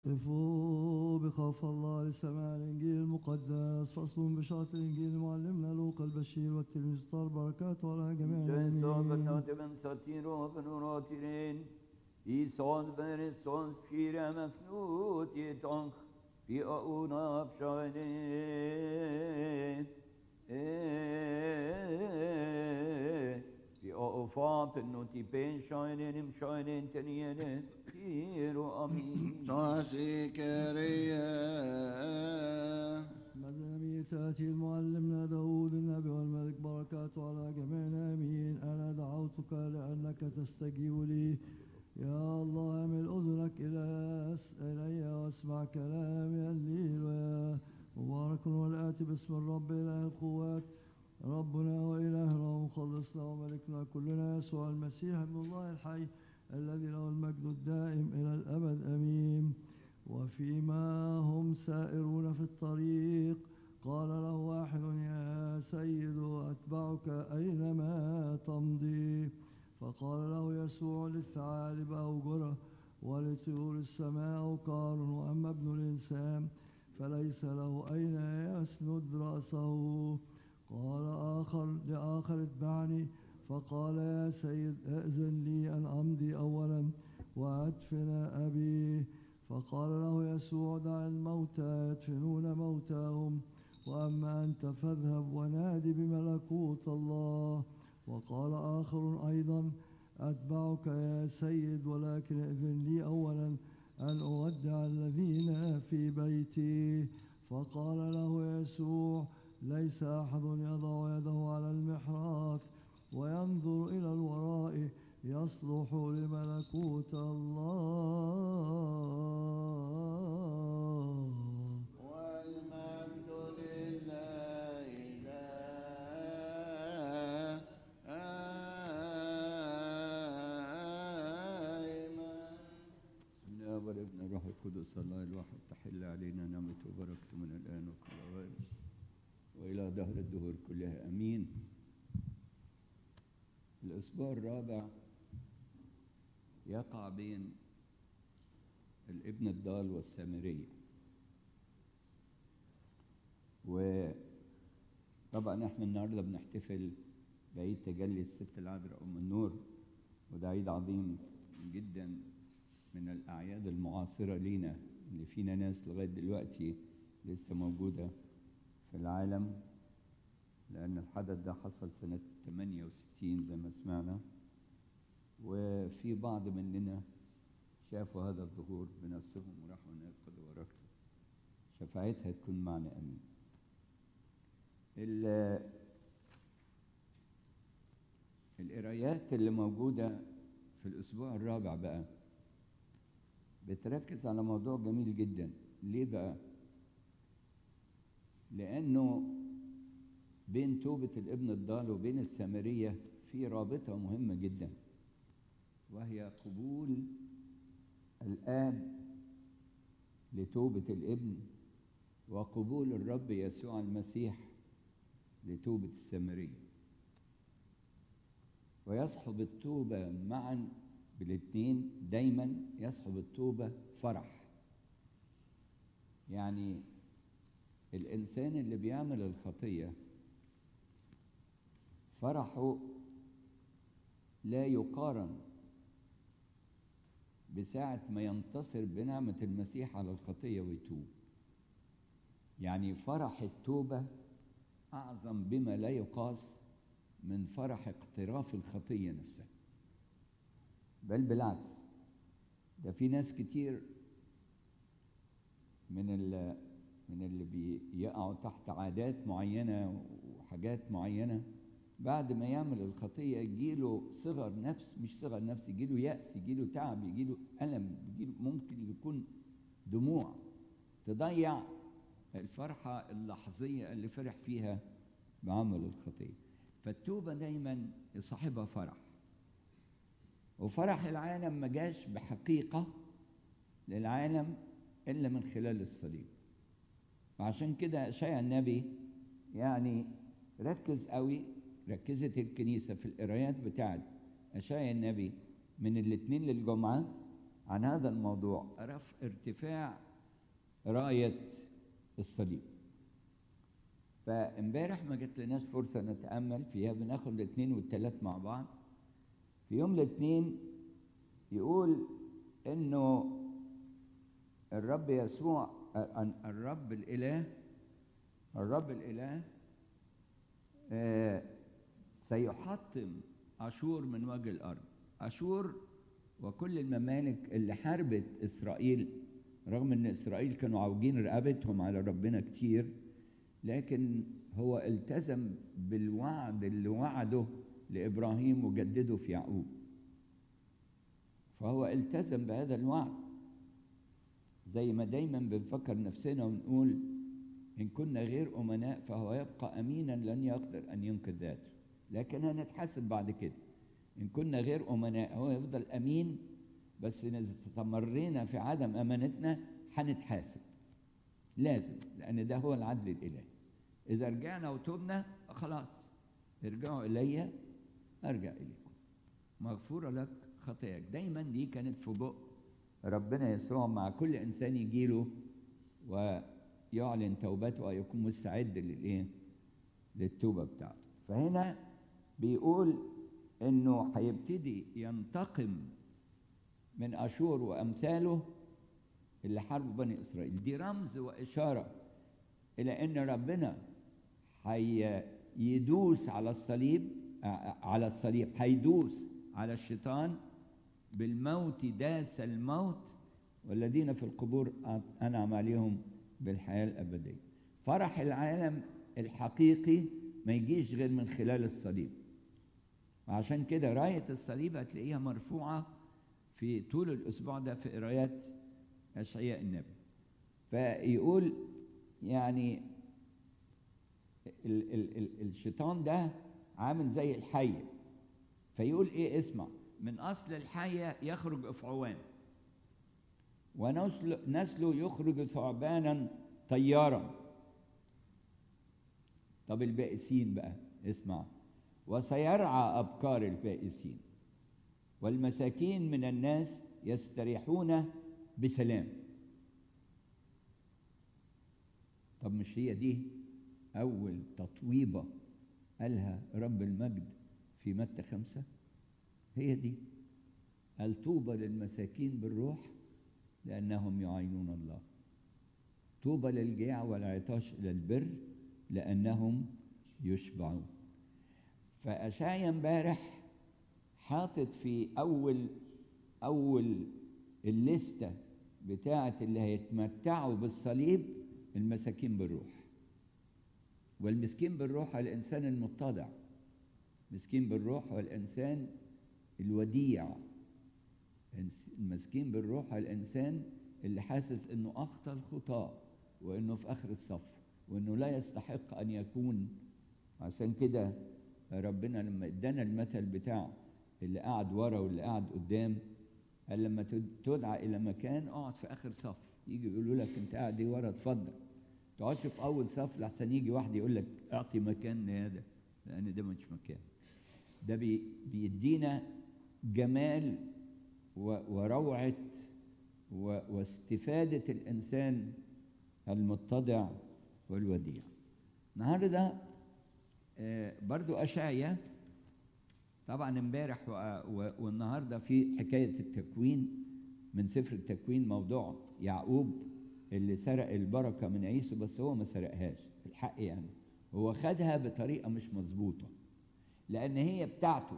قفوا بخوف الله لسماع الإنجيل المقدس فصل بشارة الإنجيل معلمنا لوقا البشير والتلميذ طال بركاته على جميع Sen son الآمين benåden satiro benorotiren i son veres son skira mafnut i tonk i auna afshane i aufa penut i pen shine nim shine teniene tiro amin صاسكرية مزامير تأتي معلمنا داود النبي والملك بركاته على جميعنا آمين أنا دعوتك لأنك تستجيب لي يا الله امل أذنك إلى إلي واسمع كلامي الليل مبارك والآتي باسم الرب إله القوات ربنا وإلهنا ومخلصنا وملكنا كلنا يسوع المسيح ابن الله الحي الذي له المجد الدائم إلى الأبد أمين وفيما هم سائرون في الطريق قال له واحد يا سيد أتبعك أينما تمضي فقال له يسوع للثعالب أوجرة ولطيور السماء أوقار وأما ابن الإنسان فليس له أين يسند رأسه قال آخر لآخر اتبعني فقال يا سيد ائذن لي أن أمضي أولا وأدفن أبي فقال له يسوع دع الموتى يدفنون موتاهم وأما أنت فاذهب ونادي بملكوت الله وقال آخر أيضا أتبعك يا سيد ولكن ائذن لي أولا أن أودع الذين في بيتي فقال له يسوع ليس أحد يضع يده على المحراث وينظر إلى الوراء يصلح لملكوت الله والمجد لله دائما بسم الله والابن الروح القدس الله الواحد تحل علينا نعمته وبركته من الآن وكل أوان وإلى دهر الدهور كلها أمين الأسبوع الرابع يقع بين الابن الضال والسامرية وطبعا احنا النهارده بنحتفل بعيد تجلي الست العذراء أم النور وده عيد عظيم جدا من الأعياد المعاصرة لينا اللي فينا ناس لغاية دلوقتي لسه موجودة في العالم لأن الحدث ده حصل سنة 68 زي ما سمعنا وفي بعض مننا شافوا هذا الظهور بنفسهم وراحوا هناك خدوا بركته شفاعتها تكون معنا أمين ال- القرايات اللي موجودة في الأسبوع الرابع بقى بتركز على موضوع جميل جدا ليه بقى لأنه بين توبة الابن الضال وبين السامرية في رابطة مهمة جدا وهي قبول الآب لتوبة الابن وقبول الرب يسوع المسيح لتوبة السامرية ويصحب التوبة معا بالاثنين دايما يصحب التوبة فرح يعني الإنسان اللي بيعمل الخطية فرحه لا يقارن بساعة ما ينتصر بنعمة المسيح على الخطية ويتوب يعني فرح التوبة أعظم بما لا يقاس من فرح اقتراف الخطية نفسها بل بالعكس ده في ناس كتير من ال من اللي بيقعوا تحت عادات معينة وحاجات معينة بعد ما يعمل الخطية يجيله صغر نفس مش صغر نفس يجيله يأس يجيله تعب يجيله ألم يجيله ممكن يكون دموع تضيع الفرحة اللحظية اللي فرح فيها بعمل الخطية فالتوبة دايما يصاحبها فرح وفرح العالم ما جاش بحقيقة للعالم إلا من خلال الصليب وعشان كده أشعيا النبي يعني ركز قوي ركزت الكنيسة في القرايات بتاعت أشعيا النبي من الاثنين للجمعة عن هذا الموضوع رف ارتفاع راية الصليب فامبارح ما جت لناش فرصة نتأمل فيها بناخد الاثنين والثلاث مع بعض في يوم الاثنين يقول انه الرب يسوع ال- الرب الاله الرب الاله آه، سيحطم اشور من وجه الارض اشور وكل الممالك اللي حاربت اسرائيل رغم ان اسرائيل كانوا عاوجين رقبتهم على ربنا كتير لكن هو التزم بالوعد اللي وعده لابراهيم وجدده في يعقوب فهو التزم بهذا الوعد زي ما دايما بنفكر نفسنا ونقول ان كنا غير امناء فهو يبقى امينا لن يقدر ان ينقذ ذاته لكن هنتحاسب بعد كده ان كنا غير امناء هو يفضل امين بس إذا استمرينا في عدم امانتنا هنتحاسب لازم لان ده هو العدل الالهي اذا رجعنا وتوبنا خلاص ارجعوا الي ارجع اليكم مغفوره لك خطاياك دايما دي كانت في بق ربنا يسوع مع كل انسان يجيله ويعلن توبته ويكون مستعد للايه للتوبه بتاعته فهنا بيقول انه هيبتدي ينتقم من اشور وامثاله اللي حاربوا بني اسرائيل دي رمز واشاره الى ان ربنا هيدوس على الصليب ع- على الصليب هيدوس على الشيطان بالموت داس الموت والذين في القبور أع- انعم عليهم بالحياه الابديه فرح العالم الحقيقي ما يجيش غير من خلال الصليب وعشان كده رايه الصليب هتلاقيها مرفوعه في طول الاسبوع ده في قرايات اشعياء النبي فيقول يعني ال ال ال الشيطان ده عامل زي الحية فيقول ايه اسمع من اصل الحية يخرج افعوان ونسل نسله يخرج ثعبانا طيارا طب البائسين بقى اسمع وسيرعى ابكار البائسين والمساكين من الناس يستريحون بسلام طب مش هي دي أول تطويبة قالها رب المجد في متى خمسة هي دي قال طوبى للمساكين بالروح لأنهم يعينون الله طوبى للجياع والعطاش إلى البر لأنهم يشبعون فأشعيا امبارح حاطط في أول أول الليستة بتاعة اللي هيتمتعوا بالصليب المساكين بالروح والمسكين بالروح هو الإنسان المتضع مسكين بالروح هو الإنسان الوديع المسكين بالروح هو الإنسان اللي حاسس إنه أخطى الخطاة وإنه في آخر الصف وإنه لا يستحق أن يكون عشان كده ربنا لما ادانا المثل بتاع اللي قاعد ورا واللي قاعد قدام قال لما تدعى الى مكان اقعد في اخر صف يجي يقولوا لك انت قاعد ايه ورا اتفضل تقعدش في اول صف لحسن يجي واحد يقول لك اعطي مكان لهذا لان ده مش مكان ده بي بيدينا جمال وروعه واستفاده الانسان المتضع والوديع النهارده آه برضو اشعيا طبعا امبارح والنهارده في حكايه التكوين من سفر التكوين موضوع يعقوب اللي سرق البركه من عيسو بس هو ما سرقهاش الحق يعني هو خدها بطريقه مش مظبوطه لان هي بتاعته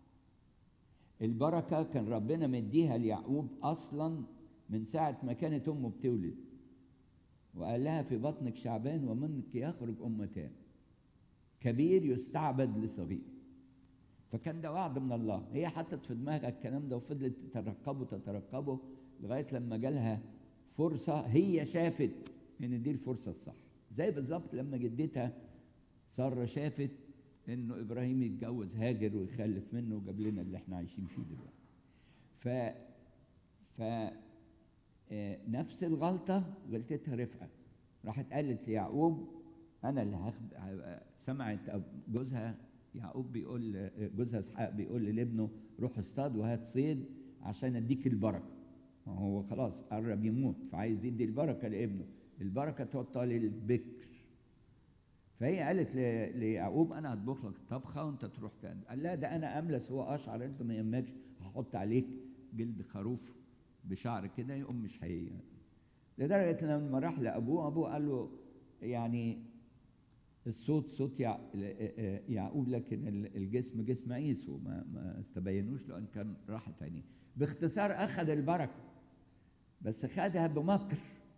البركه كان ربنا مديها ليعقوب اصلا من ساعه ما كانت امه بتولد وقال لها في بطنك شعبان ومنك يخرج امتان كبير يستعبد لصغير فكان ده وعد من الله هي حطت في دماغها الكلام ده وفضلت تترقبه تترقبه لغايه لما جالها فرصه هي شافت ان دي الفرصه الصح زي بالظبط لما جدتها ساره شافت انه ابراهيم يتجوز هاجر ويخلف منه وجاب لنا اللي احنا عايشين فيه دلوقتي ف ف نفس الغلطه غلطتها رفقه راحت قالت ليعقوب انا اللي هاخد سمعت جوزها يعقوب بيقول جوزها اسحاق بيقول لابنه روح اصطاد وهات صيد عشان اديك البركه ما هو خلاص قرب يموت فعايز يدي البركة لابنه البركة تعطى للبكر فهي قالت ل- ليعقوب انا هطبخ لك طبخه وانت تروح تاني قال لا ده انا املس هو اشعر قالت له ما يهمكش هحط عليك جلد خروف بشعر كده يقوم مش هي لدرجه لما راح لابوه ابوه قال له يعني الصوت صوت يع... يعقوب لكن ال- الجسم جسم عيسو ما ما استبينوش له ان كان راحت عينيه باختصار اخذ البركه بس خدها بمكر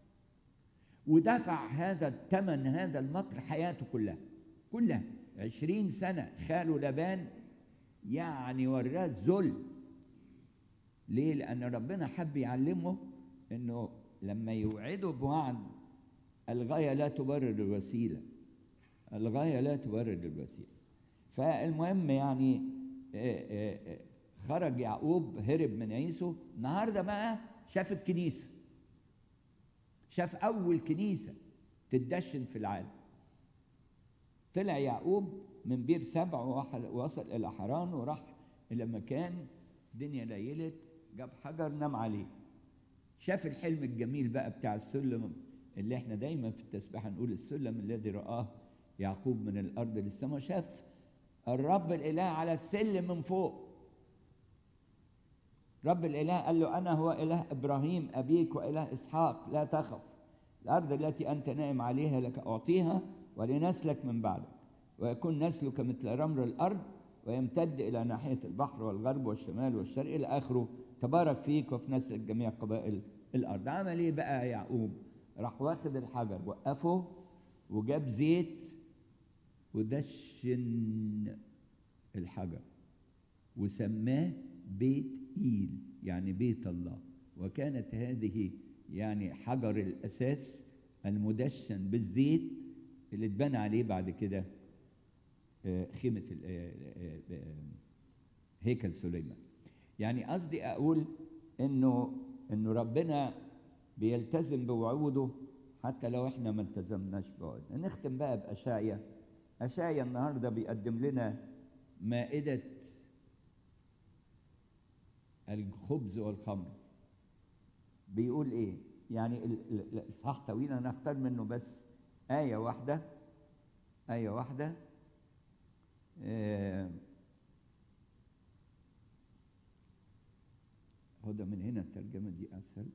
ودفع هذا الثمن هذا المكر حياته كلها كلها عشرين سنة خاله لبان يعني وراه الذل ليه؟ لأن ربنا حب يعلمه إنه لما يوعده بوعد الغاية لا تبرر الوسيلة الغاية لا تبرر الوسيلة فالمهم يعني آه، آه، آه، خرج يعقوب هرب من عيسو النهارده بقى شاف الكنيسه شاف أول كنيسة تدشن في العالم طلع يعقوب من بير سبع ووحل- ووصل إلى حران وراح إلى مكان الدنيا ليلت جاب حجر نام عليه شاف الحلم الجميل بقى بتاع السلم اللي احنا دايما في التسبيحة نقول السلم الذي رآه يعقوب من الأرض للسماء شاف الرب الإله على السلم من فوق رب الإله قال له أنا هو إله إبراهيم أبيك وإله إسحاق لا تخف الأرض التي أنت نائم عليها لك أعطيها ولنسلك من بعدك ويكون نسلك مثل رمل الأرض ويمتد إلى ناحية البحر والغرب والشمال والشرق إلى آخره تبارك فيك وفي نسلك جميع قبائل الأرض عمل إيه بقى يعقوب راح واخد الحجر وقفه وجاب زيت ودشن الحجر وسماه بيت إيل يعني بيت الله وكانت هذه يعني حجر الأساس المدشن بالزيت اللي اتبنى عليه بعد كده آه، خيمة ال- آه، آه، آه، هيكل سليمان يعني قصدي أقول إنه إنه ربنا بيلتزم بوعوده حتى لو إحنا ما التزمناش بوعوده نختم بقى بأشعيا أشعيا النهاردة بيقدم لنا مائدة الخبز والخمر بيقول ايه يعني ال- ال- الاصحاح طويل انا هختار منه بس ايه واحده ايه واحده آه، هدى من هنا الترجمه دي اسهل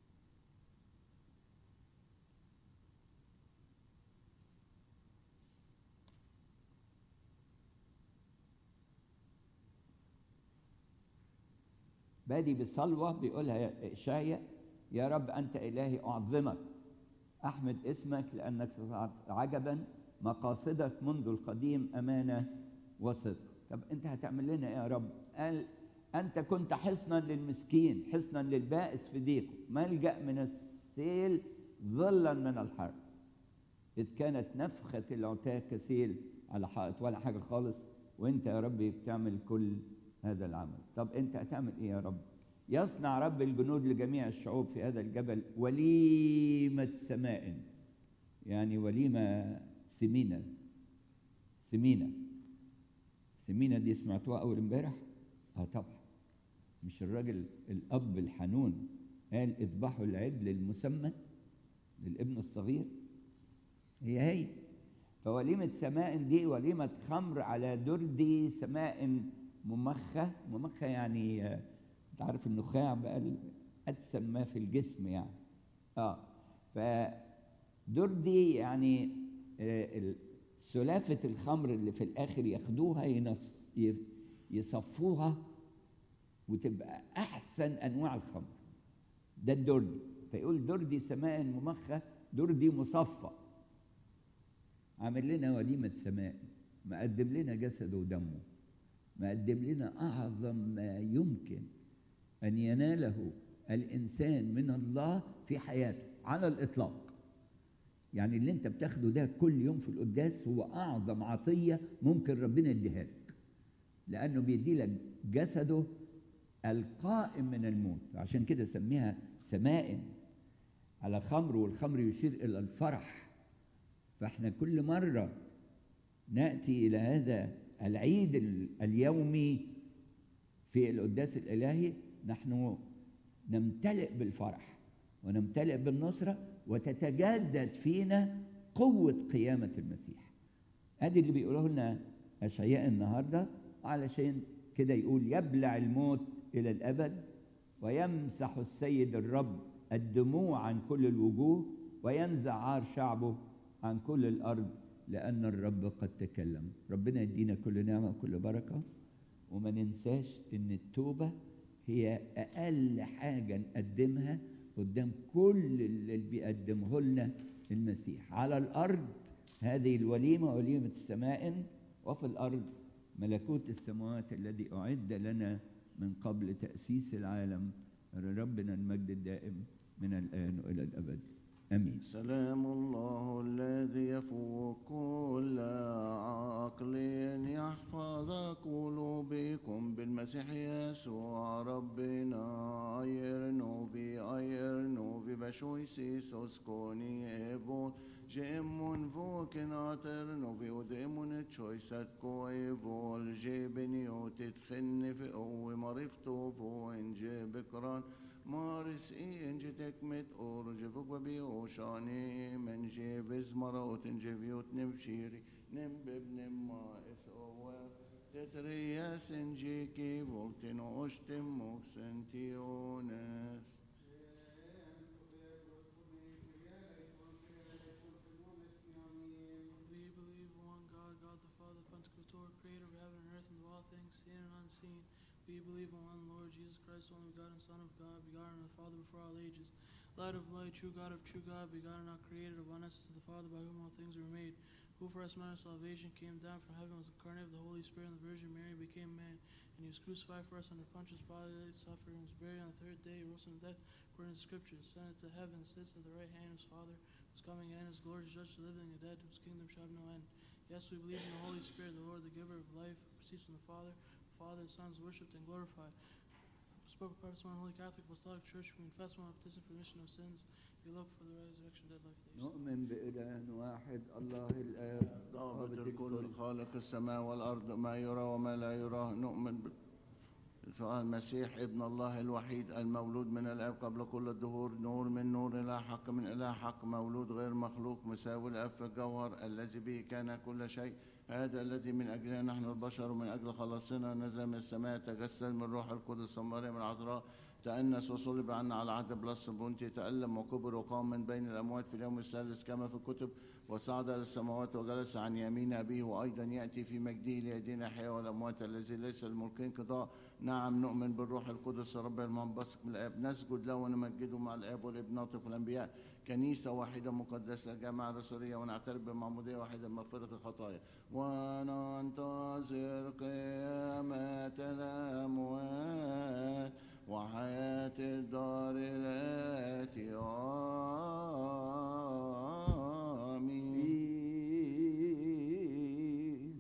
بادي بصلوة بيقولها إشاية يا رب أنت إلهي أعظمك أحمد اسمك لأنك صنعت عجبا مقاصدك منذ القديم أمانة وصدق طب أنت هتعمل لنا إيه يا رب قال أنت كنت حصنا للمسكين حصنا للبائس في ضيقه ملجأ من السيل ظلا من الحرب إذ كانت نفخة العتاة كسيل على حائط ولا حاجة خالص وأنت يا ربي بتعمل كل هذا العمل طب أنت هتعمل إيه يا رب يصنع رب الجنود لجميع الشعوب في هذا الجبل وليمة سماء يعني وليمة سمينة سمينة سمينة دي سمعتوها أول امبارح؟ اه طبعا مش الراجل الأب الحنون قال اذبحوا العجل المسمى للابن الصغير هي هي فوليمة سماء دي وليمة خمر على درد سماء ممخة ممخة يعني آه، انت عارف النخاع بقى ال- أدسم ما في الجسم يعني اه فدردي يعني آه، ال- سلافة الخمر اللي في الآخر ياخدوها ينص ي- يصفوها وتبقى أحسن أنواع الخمر ده الدردي فيقول دردي سماء ممخة دردي مصفى عامل لنا وليمة سماء مقدم لنا جسده ودمه مقدم لنا أعظم ما يمكن أن يناله الإنسان من الله في حياته على الإطلاق يعني اللي أنت بتاخده ده كل يوم في القداس هو أعظم عطية ممكن ربنا يديها لك لأنه بيدي لك جسده القائم من الموت عشان كده سميها سماء على خمر والخمر يشير إلى الفرح فاحنا كل مرة نأتي إلى هذا العيد ال- اليومي في القداس الإلهي نحن نمتلئ بالفرح ونمتلئ بالنصرة وتتجدد فينا قوة قيامة المسيح ادي اللي بيقوله لنا اشعياء النهارده علشان كده يقول يبلع الموت الى الابد ويمسح السيد الرب الدموع عن كل الوجوه وينزع عار شعبه عن كل الارض لان الرب قد تكلم ربنا يدينا كل نعمه وكل بركه وما ننساش ان التوبه هي اقل حاجه نقدمها قدام كل اللي بيقدمه لنا المسيح على الارض هذه الوليمه وليمه السماء وفي الارض ملكوت السماوات الذي اعد لنا من قبل تاسيس العالم ربنا المجد الدائم من الان والى الابد امين سلام الله الذي يفوق كل عقل يحفظ قلوبكم بالمسيح يسوع ربنا اير نوفي اير نوفي بشوي سيسوس كوني ايفون جيمون فوكن اتر نوفي وديمون تشويسات كو ايفول جيبني وتتخن في قوة مرفتو فو انجي بكران مارس اي انجي تكمت اورج فوق ببي اوشاني من جي فيز مراوت انجي فيوت نمشيري نمبب نما اس اوه تترياس انجي كي فولتين اوشتم موكسنتيونس We believe in one God, God the Father, Pantocrator, creator of heaven and earth and of all things seen and unseen. We believe in one Lord Jesus Christ, only begotten Son of God, begotten of the Father before all ages. Light of light, true God of true God, begotten, not created, of one essence of the Father, by whom all things were made. Who for us men of salvation came down from heaven, was incarnate of the Holy Spirit and the Virgin Mary, became man. And he was crucified for us under Pontius Pilate, suffered and was buried on the third day, rose from the dead, according to the Scriptures, ascended to heaven, sits at the right hand of his Father, who's coming again, his glory to judge the living and the dead, whose kingdom shall have no end. Yes, we believe in the Holy Spirit, the Lord, the giver of life, who proceeds from the Father, the Father, the Son is worshipped and glorified. Spoken prophets, one Holy Catholic Apostolic Church, we confess one baptism for remission of sins. We look for the resurrection of dead life. that you نؤمن بإله واحد الله الآب ضابط ضابط الكل الكل خالق السماء والأرض ما يرى وما لا يراه نؤمن ب- سؤال المسيح ابن الله الوحيد المولود من الآب قبل كل الدهور نور من نور إلى حق من إله حق مولود غير مخلوق مساوي الآب في الجوهر الذي به كان كل شيء هذا الذي من أجلنا نحن البشر ومن أجل خلاصنا نزل من السماء تجسد من روح القدس ومريم العذراء تأنس وصلب عنا على عهد بلس بنتي تألم وكبر وقام من بين الأموات في اليوم الثالث كما في الكتب وصعد للسماوات وجلس عن يمين أبيه وأيضا يأتي في مجده ليدين الحياة والأموات الذي ليس الملكين قضاء نعم نؤمن بالروح القدس رب المنبثق من الآب نسجد له ونمجده مع الآب والابن ناطق والأنبياء كنيسة واحدة مقدسة جامعة رسولية ونعترف بمعمودية واحدة لمغفرة الخطايا وننتظر قيامة الأموات وحياة الدار التي آمين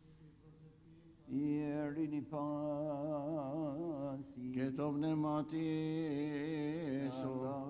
Ieri pasi كتب نعمتي